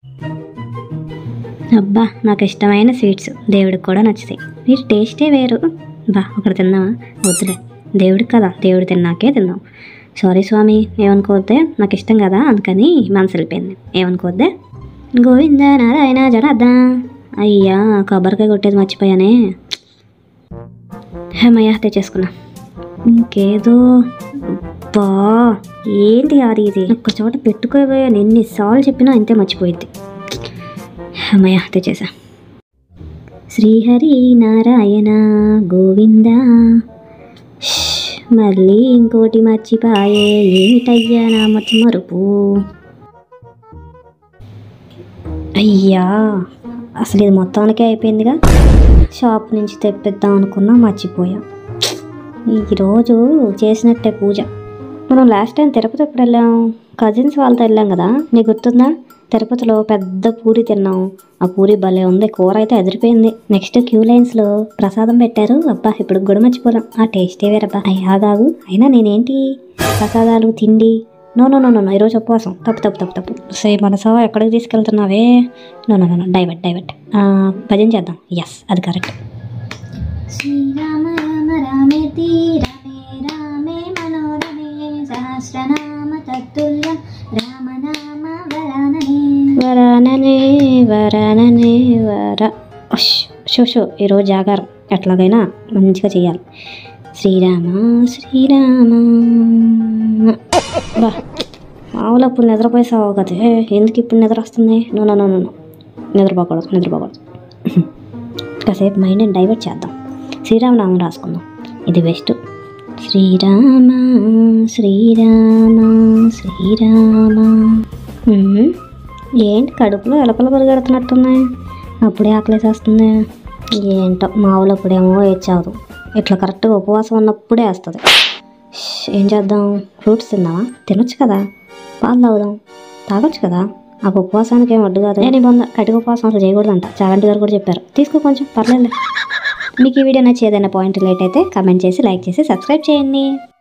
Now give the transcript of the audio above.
అబ్బా నాకు ఇష్టమైన స్వీట్స్ దేవుడికి కూడా నచ్చుతాయి వీటి టేస్టే వేరు బా ఒకటి తిందామా వద్దులే దేవుడికి కదా దేవుడు తిన్నాకే తిందాం సారీ స్వామి ఏమనుకోవద్దే నాకు ఇష్టం కదా అందుకని మనసు వెళ్ళిపోయింది ఏమనుకోవద్దే గోవింద నారాయణ జనార్దా అయ్యా కొబ్బరికాయ కొట్టేది మర్చిపోయానే హేమయ్య తెచ్చేసుకున్నా ఇంకేదో బా ఏంటి అది ఇది ఒక్క చోట పెట్టుకోబోయాను ఎన్నిసార్లు చెప్పినా అంతే మర్చిపోయింది అమ్మయ్య తెచ్చేసా శ్రీహరి నారాయణ గోవింద ష్, మళ్ళీ ఇంకోటి మర్చిపాయే ఏమిటయ్యా నా మర్చి మరుపు అయ్యా అసలు ఇది మొత్తానికే అయిపోయిందిగా షాప్ నుంచి తెప్పిద్దాం అనుకున్నా మర్చిపోయా ఈరోజు చేసినట్టే పూజ మనం లాస్ట్ టైం తిరుపతి ఎప్పుడు వెళ్ళాం కజిన్స్ వాళ్ళతో వెళ్ళాం కదా నీకు గుర్తుందా తిరుపతిలో పెద్ద పూరి తిన్నాం ఆ పూరి భలే ఉంది కూర అయితే అదిరిపోయింది నెక్స్ట్ క్యూ లైన్స్లో ప్రసాదం పెట్టారు అబ్బా ఇప్పుడు కూడా మర్చిపోదాం ఆ టేస్టే వేరబ్బా అయ్యా కాదు అయినా నేనేంటి ప్రసాదాలు తిండి నో నో నో నో ఈరోజు ఉపవాసం తప్పు తప్పు తప్పు తప్పు సే మనసా ఎక్కడికి తీసుకెళ్తున్నావే no no no divert divert భజన చేద్దాం ఎస్ అది కరెక్ట్ శ్రీరామ రామ రామేతి రమే రామే మనోరమే సహస్రనామ తత్తుల్యం రామనామ వరాననే వరాననే వరాననే వర ఉష్, షో షో ఈరోజు జాగారం ఎట్లాగైనా మంచిగా చేయాలి శ్రీరామ శ్రీరామ బా మామూలు అప్పుడు నిద్రపోయేసావు కదే ఎందుకు ఇప్పుడు నిద్ర వస్తుంది no no no no no. నిద్రపోకూడదు నిద్రపోకూడదు కాసేపు మైండ్ని డైవర్ట్ చేద్దాం శ్రీరామనామం రాసుకుందాం ఇది బెస్ట్ శ్రీరామ శ్రీరామ శ్రీరామ ఉమ్, ఏంటి కడుపులో ఎలకలు పరిగెడుతున్నట్టున్నాయి అప్పుడే ఆకలేసేస్తుంది ఏంటో మామూలు అప్పుడేమో ఏడ్చావు ఇట్లా కరెక్ట్గా ఉపవాసం ఉన్నప్పుడే వేస్తుంది ష్, ఏం చేద్దాం ఫ్రూట్స్ తిందామా తినొచ్చు కదా పాలు తాగుదాం తాగొచ్చు కదా ఆ ఉపవాసానికి ఏం అడ్డు కాదు నేను పొంద కటిక ఉపవాసం అసలు చేయకూడదంట చాగంటి గారు కూడా చెప్పారు తీసుకో కొంచెం పర్లేదు మీకు ఈ వీడియో నచ్చి ఏదైనా పాయింట్ రిలేట్ అయితే కమెంట్ చేసి లైక్ చేసి సబ్స్క్రైబ్ చేయండి